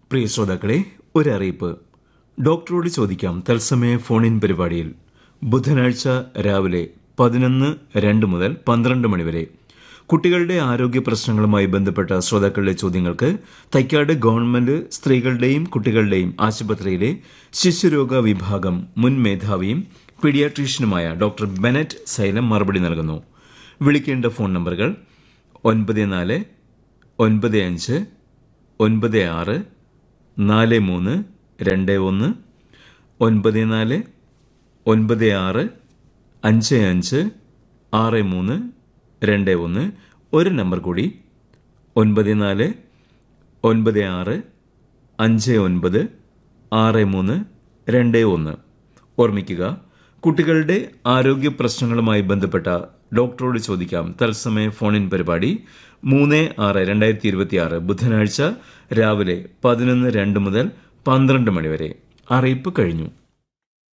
പ്രിയ ശ്രോതാക്കളെ ഒരറിയിപ്പ് ഡോക്ടറോട് ചോദിക്കാം തത്സമയ ഫോൺ ഇൻ പരിപാടിയിൽ ബുധനാഴ്ച രാവിലെ പതിനൊന്ന് രണ്ട് മുതൽ പന്ത്രണ്ട് മണിവരെ കുട്ടികളുടെ ആരോഗ്യ പ്രശ്നങ്ങളുമായി ബന്ധപ്പെട്ട ശ്രോതാക്കളുടെ ചോദ്യങ്ങൾക്ക് തൈക്കാട് ഗവൺമെന്റ് സ്ത്രീകളുടെയും കുട്ടികളുടെയും ആശുപത്രിയിലെ ശിശുരോഗ വിഭാഗം മുൻ മേധാവിയും പീഡിയാട്രീഷ്യനുമായ ഡോക്ടർ ബെനറ്റ് സൈലം മറുപടി നൽകുന്നു വിളിക്കേണ്ട ഫോൺ നമ്പറുകൾ ഒൻപത് നാല് ഒൻപത് അഞ്ച് ഒൻപത് ആറ് നാല് മൂന്ന് രണ്ട് ഒന്ന് ഒൻപത് നാല് ഒൻപത് ആറ് അഞ്ച് അഞ്ച് ആറ് മൂന്ന് രണ്ട് ഒന്ന് ഒരു നമ്പർ കൂടി ഒൻപത് നാല് ഒൻപത് ആറ് അഞ്ച് ഒൻപത് ആറ് മൂന്ന് രണ്ട് ഒന്ന് ഓർമ്മിക്കുക കുട്ടികളുടെ ആരോഗ്യ പ്രശ്നങ്ങളുമായി ബന്ധപ്പെട്ട ഡോക്ടറോട് ചോദിക്കാം തത്സമയ ഫോൺ ഇൻ പരിപാടി മൂന്ന് ആറ് രണ്ടായിരത്തി ഇരുപത്തിയാറ് ബുധനാഴ്ച രാവിലെ പതിനൊന്ന് രണ്ട് മുതൽ പന്ത്രണ്ട് മണിവരെ അറിയിപ്പ് കഴിഞ്ഞു